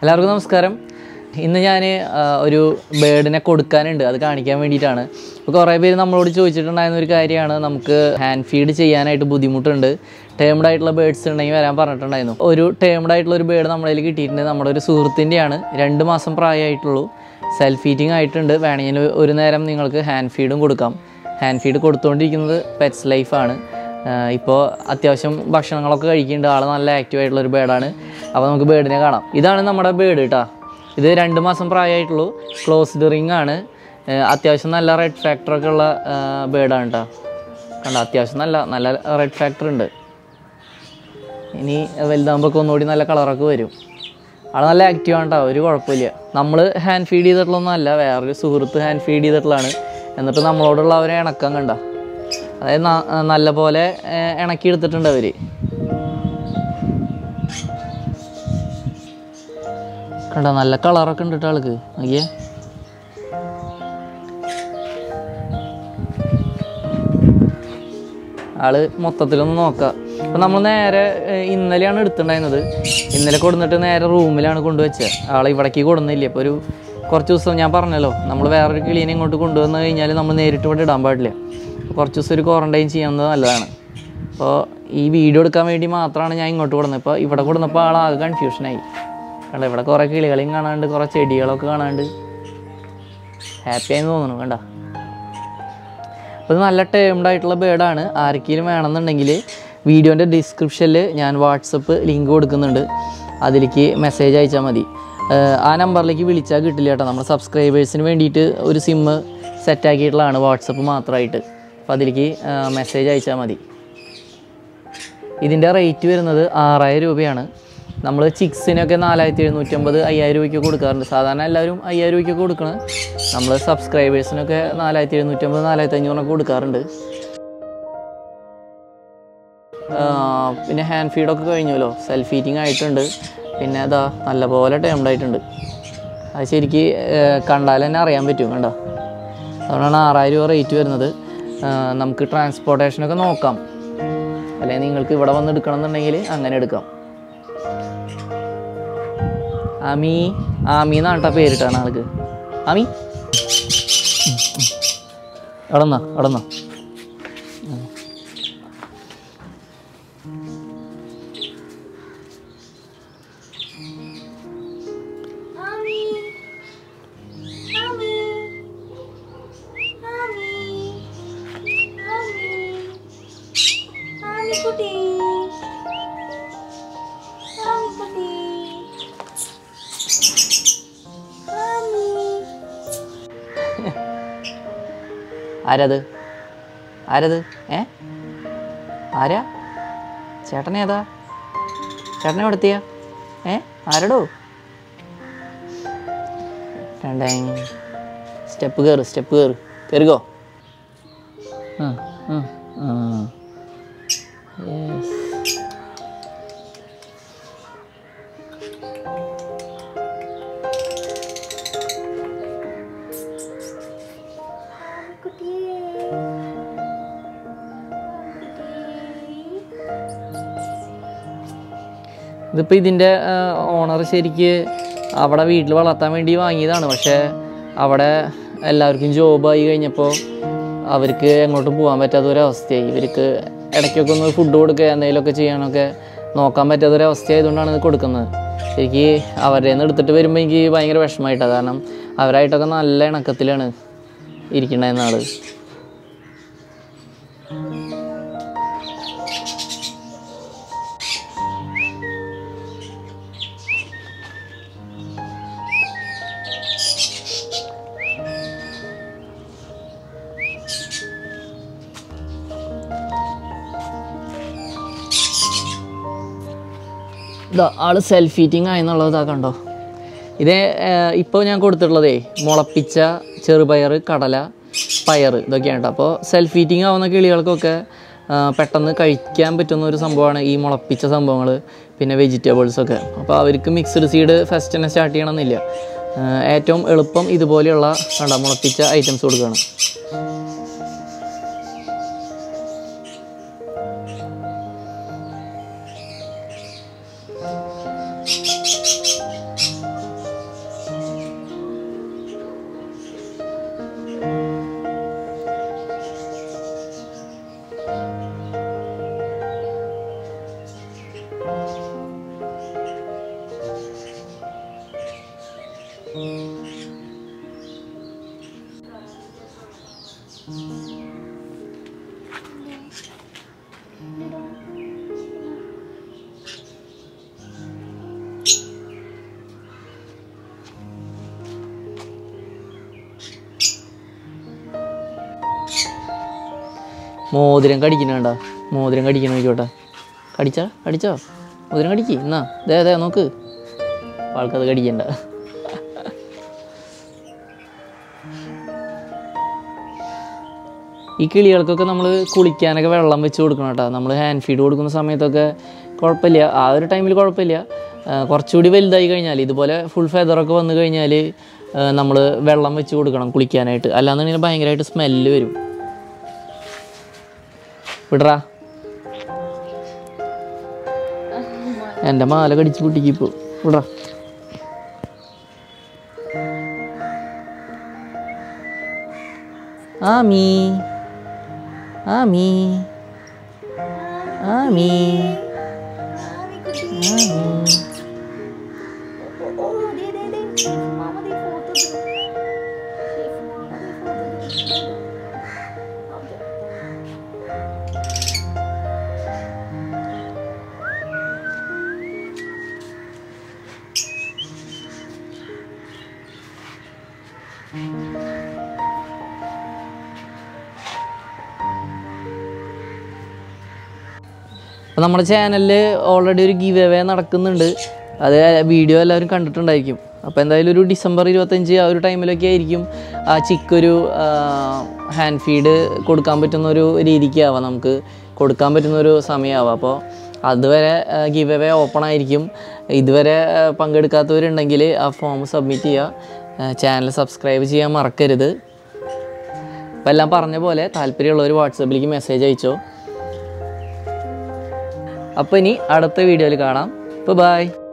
എല്ലാവർക്കും നമസ്കാരം ഇന്ന് ഞാൻ ഒരു ബേർഡിനെ കൊടുക്കാനുണ്ട് അത് കാണിക്കാൻ വേണ്ടിയിട്ടാണ് ഇപ്പോൾ കുറേ പേര് നമ്മളോട് ചോദിച്ചിട്ടുണ്ടായിരുന്ന ഒരു കാര്യമാണ് നമുക്ക് ഹാൻഡ് ഫീഡ് ചെയ്യാനായിട്ട് ബുദ്ധിമുട്ടുണ്ട് ടേംഡ് ആയിട്ടുള്ള ബേർഡ്സ് ഉണ്ടെങ്കിൽ വരാൻ പറഞ്ഞിട്ടുണ്ടായിരുന്നു ഒരു ടേംഡ് ആയിട്ടുള്ള ഒരു ബേർഡ് നമ്മുടെ കയ്യിൽ കിട്ടിയിട്ടുണ്ട് നമ്മുടെ ഒരു സുഹൃത്തിൻ്റെയാണ് രണ്ട് മാസം പ്രായമായിട്ടുള്ളൂ സെൽഫ് ഫീറ്റിംഗ് ആയിട്ടുണ്ട് വേണമെങ്കിൽ ഒരു നേരം നിങ്ങൾക്ക് ഹാൻഡ് ഫീഡും കൊടുക്കാം ഹാൻഡ് ഫീഡ് കൊടുത്തുകൊണ്ടിരിക്കുന്നത് പെറ്റ്സ് ലൈഫാണ് ഇപ്പോൾ അത്യാവശ്യം ഭക്ഷണങ്ങളൊക്കെ കഴിക്കുന്നുണ്ട് ആൾ നല്ല ആക്റ്റീവ് ആയിട്ടുള്ള ഒരു ബേർഡാണ് അപ്പോൾ നമുക്ക് ബേർഡിനെ കാണാം ഇതാണ് നമ്മുടെ ബേർഡ് കേട്ടോ ഇത് രണ്ട് മാസം പ്രായമായിട്ടുള്ളൂ ക്ലോസ്ഡ് റിംഗ് ആണ് ഏഹ് അത്യാവശ്യം നല്ല റെഡ് ഫാക്ടറൊക്കെ ഉള്ള ബേർഡാണ് കേട്ടോ കണ്ട അത്യാവശ്യം നല്ല നല്ല റെഡ് ഫാക്ടർ ഉണ്ട് ഇനി വലുതാകുമ്പോൾ ഒന്നുകൂടി നല്ല കളറൊക്കെ വരും ആൾ നല്ല ആക്റ്റീവ് ആണ് കേട്ടോ ഒരു കുഴപ്പമില്ല നമ്മൾ ഹാൻഡ് ഫീഡ് ചെയ്തിട്ടുള്ളതൊന്നും അല്ല വേറൊരു സുഹൃത്ത് ഹാൻഡ് ഫീഡ് ചെയ്തിട്ടുള്ളതാണ് എന്നിട്ട് നമ്മളോടുള്ള ആ ഒരു ഇണക്കം കണ്ട അതായത് ന- നല്ല പോലെ ഏഹ്, ഇണക്കി എടുത്തിട്ടുണ്ട് അവർ കണ്ട നല്ല കളറൊക്കെ ഉണ്ട് കേട്ടോ ആൾക്ക് നോക്കിയേ ആള് മൊത്തത്തിലൊന്ന് നോക്കാം അപ്പം നമ്മൾ നേരെ ഏഹ്, ഇന്നലെയാണ് എടുത്തിട്ടുണ്ടായിരുന്നത് ഇന്നലെ കൊടുന്നിട്ട് നേരെ റൂമിലാണ് കൊണ്ടുവച്ചത് ആളെ ഇവിടേക്ക് കൊടുന്നില്ല ഇപ്പോൾ ഒരു കുറച്ച് ദിവസം ഞാൻ പറഞ്ഞല്ലോ നമ്മൾ വേറൊരു കിളീനെ ഇങ്ങോട്ട് കൊണ്ടുവന്ന് കഴിഞ്ഞാൽ നമ്മൾ നേരിട്ട് ഇവിടെ ഇടാൻ പാടില്ല അപ്പോൾ കുറച്ച് ദിവസം ഒരു ക്വാറൻറ്റൈൻ ചെയ്യുന്നത് നല്ലതാണ് അപ്പോൾ ഈ വീഡിയോ എടുക്കാൻ വേണ്ടി മാത്രമാണ് ഞാൻ ഇങ്ങോട്ട് കൊടുന്നത് ഇപ്പോൾ ഇവിടെ കൊടുന്നപ്പോൾ ആളാകെ കൺഫ്യൂഷനായി കണ്ട ഇവിടെ കുറേ കിളികളെയും കാണാണ്ട് കുറേ ചെടികളൊക്കെ കാണാണ്ട് ഹാപ്പി ആയെന്ന് തോന്നുന്നു കണ്ട അപ്പോൾ ഇത് നല്ല ടേംഡ് ആയിട്ടുള്ള ബേർഡാണ് ആർക്കെങ്കിലും വേണമെന്നുണ്ടെങ്കിൽ വീഡിയോൻ്റെ ഡിസ്ക്രിപ്ഷനിൽ ഞാൻ വാട്സപ്പ് ലിങ്ക് കൊടുക്കുന്നുണ്ട് അതിലേക്ക് മെസ്സേജ് അയച്ചാൽ മതി ഏഹ് ആ നമ്പറിലേക്ക് വിളിച്ചാൽ കിട്ടില്ല കേട്ടോ നമ്മുടെ സബ്സ്ക്രൈബേഴ്സിന് വേണ്ടിയിട്ട് ഒരു സിമ്മ് സെറ്റാക്കിയിട്ടുള്ളതാണ് വാട്സപ്പ് മാത്രമായിട്ട് അപ്പോൾ അതിലേക്ക് മെസ്സേജ് അയച്ചാൽ മതി ഇതിൻ്റെ റേറ്റ് വരുന്നത് ആറായിരം രൂപയാണ് നമ്മൾ ചിക്സിനൊക്കെ നാലായിരത്തി എഴുന്നൂറ്റമ്പത് അയ്യായിരം രൂപയ്ക്ക് കൊടുക്കാറുണ്ട് സാധാരണ എല്ലാവരും അയ്യായിരം രൂപയ്ക്ക് കൊടുക്കണം നമ്മൾ സബ്സ്ക്രൈബേഴ്സിനൊക്കെ നാലായിരത്തി എഴുന്നൂറ്റമ്പത് നാലായിരത്തി അഞ്ഞൂറൊക്കെ കൊടുക്കാറുണ്ട് ആ, പിന്നെ ഹാൻഡ് ഫീഡൊക്കെ കഴിഞ്ഞല്ലോ സെൽഫ് ഫീറ്റിംഗ് ആയിട്ടുണ്ട് പിന്നെ അതാ നല്ലപോലെ ടേംഡ് ആയിട്ടുണ്ട് അത് ശരിക്ക് കണ്ടാൽ തന്നെ അറിയാൻ പറ്റും കണ്ടോ അതുകൊണ്ടാണ് ആറായിരം രൂപ റേറ്റ് വരുന്നത് ആ, നമുക്ക് ട്രാൻസ്പോർട്ടേഷനൊക്കെ നോക്കാം അല്ലെങ്കിൽ നിങ്ങൾക്ക് ഇവിടെ വന്ന് എടുക്കണം എന്നുണ്ടെങ്കിൽ അങ്ങനെ എടുക്കാം ആമി ആമി എന്നാണ് കേട്ടോ പേരിട്ടാണ് ആൾക്ക് Ami അടന്നാ അടന്നാ Mommy. Mommy. Mommy. Mommy. Mommy കുട്ടി. Mommy കുട്ടി. Mommy. ആരത് ആരത് ഏ ആരാ ചേട്ടനെ ഏതാ ചേട്ടനെ എവിടെത്തിയ ഏ ആരടോ രണ്ടേ സ്റ്റെപ്പ് കയറ് സ്റ്റെപ്പ് കയറ് കയറിക്കോ ആ ആ ആ Yes. കുട്ടി. ഇതിപ്പോൾ ഇതിൻ്റെ ഓണർ ശരിക്ക് അവിടെ വീട്ടിൽ വളർത്താൻ വേണ്ടി വാങ്ങിയതാണ് പക്ഷേ അവിടെ എല്ലാവർക്കും ജോബായി കഴിഞ്ഞപ്പോൾ അവർക്ക് എങ്ങോട്ടും പോകാൻ പറ്റാത്ത ഒരവസ്ഥയായി ഇവർക്ക് ഇടയ്ക്കൊക്കെ ഒന്ന് ഫുഡ് കൊടുക്കുക എന്തെങ്കിലുമൊക്കെ ചെയ്യാനൊക്കെ നോക്കാൻ പറ്റാത്ത ഒരവസ്ഥയായതുകൊണ്ടാണ് ഇത് കൊടുക്കുന്നത് ശരിക്ക് അവരുടെ നിന്ന് എടുത്തിട്ട് വരുമ്പോൾ എനിക്ക് ഭയങ്കര വിഷമമായിട്ടാണ് കാരണം അവരായിട്ടൊക്കെ നല്ല ഇണക്കത്തിലാണ് ഇരിക്കണതെന്ന ആള് ഇതാ ആള് സെൽഫ് ഈറ്റിംഗ് ആയെന്നുള്ളത് ഇതാ കണ്ടോ ഇത് ഇപ്പോൾ ഞാൻ കൊടുത്തിട്ടുള്ളതേ മുളപ്പിച്ച ചെറുപയർ കടല പയർ ഇതൊക്കെയാണ് കേട്ടോ അപ്പോൾ സെൽഫ് ഈറ്റിംഗ് ആവുന്ന കിളികൾക്കൊക്കെ ആ, പെട്ടെന്ന് കഴിക്കാൻ പറ്റുന്ന ഒരു സംഭവമാണ് ഈ മുളപ്പിച്ച സംഭവങ്ങൾ പിന്നെ വെജിറ്റബിൾസ് ഒക്കെ അപ്പോൾ അവർക്ക് മിക്സ്ഡ് സീഡ് ഫസ്റ്റ് തന്നെ സ്റ്റാർട്ട് ചെയ്യണമെന്നില്ല ആ, ഏറ്റവും എളുപ്പം ഇതുപോലെയുള്ള കണ്ട മുളപ്പിച്ച ഐറ്റംസ് കൊടുക്കുകയാണ് മോതിരം കടിക്കണണ്ട മോതിരം കടിക്കണ നോക്കിയോട്ടെ കടിച്ചാ കടിച്ചോ മോതിരം കടിക്ക് എന്നാ ദേ ദേ നോക്ക് ആൾക്കത് കടിക്കണ്ട ഈ കിളികൾക്കൊക്കെ നമ്മൾ കുളിക്കാനൊക്കെ വെള്ളം വെച്ച് കൊടുക്കണം കേട്ടോ നമ്മൾ ഹാൻഡ് ഫീഡ് കൊടുക്കുന്ന സമയത്തൊക്കെ കുഴപ്പമില്ല ആ ഒരു ടൈമിൽ കുഴപ്പമില്ല ആ, കുറച്ചുകൂടി വലുതായി കഴിഞ്ഞാൽ ഇതുപോലെ ഫുൾ ഫെദറൊക്കെ വന്നു കഴിഞ്ഞാൽ നമ്മൾ വെള്ളം വെച്ച് കൊടുക്കണം കുളിക്കാനായിട്ട് അല്ലാന്നുണ്ടെങ്കിൽ ഭയങ്കരമായിട്ട് സ്മെല്ല് വരും വിടറാ എൻ്റെ മാല കടിച്ച് പൊട്ടിക്കിപ്പോ വിടറാ ആമി ആമി ആമി ആമി കുട്ടി ആമി ഓ ദേ ദേ ദേ ഷെഫ് മാമ ദേ ഫോട്ടോ ഷെഫ് മാമ ദേ ഫോട്ടോ ഓക്കേ അപ്പോൾ നമ്മുടെ ചാനലിൽ ഓൾറെഡി ഒരു ഗീവ് അവേ നടക്കുന്നുണ്ട് അത് വീഡിയോ എല്ലാവരും കണ്ടിട്ടുണ്ടായിരിക്കും അപ്പോൾ എന്തായാലും ഒരു ഡിസംബർ ഇരുപത്തഞ്ച് ആ ഒരു ടൈമിലൊക്കെ ആയിരിക്കും ആ ചിക്കൊരു ഹാൻഡ് ഫീഡ് കൊടുക്കാൻ പറ്റുന്ന ഒരു രീതിക്കാവാം നമുക്ക് കൊടുക്കാൻ പറ്റുന്ന ഒരു സമയമാവാം അപ്പോൾ അതുവരെ ഗീവ് അവേ ഓപ്പൺ ആയിരിക്കും ഇതുവരെ ആ, പങ്കെടുക്കാത്തവരുണ്ടെങ്കിൽ ആ ഫോം സബ്മിറ്റ് ചെയ്യുക ചാനൽ സബ്സ്ക്രൈബ് ചെയ്യാൻ മറക്കരുത് അപ്പോൾ എല്ലാം പറഞ്ഞ പോലെ താല്പര്യമുള്ളവർ വാട്സപ്പിലേക്ക് മെസ്സേജ് അയച്ചോ അപ്പോൾ ഇനി അടുത്ത വീഡിയോയിൽ കാണാം അപ്പോൾ ബായ്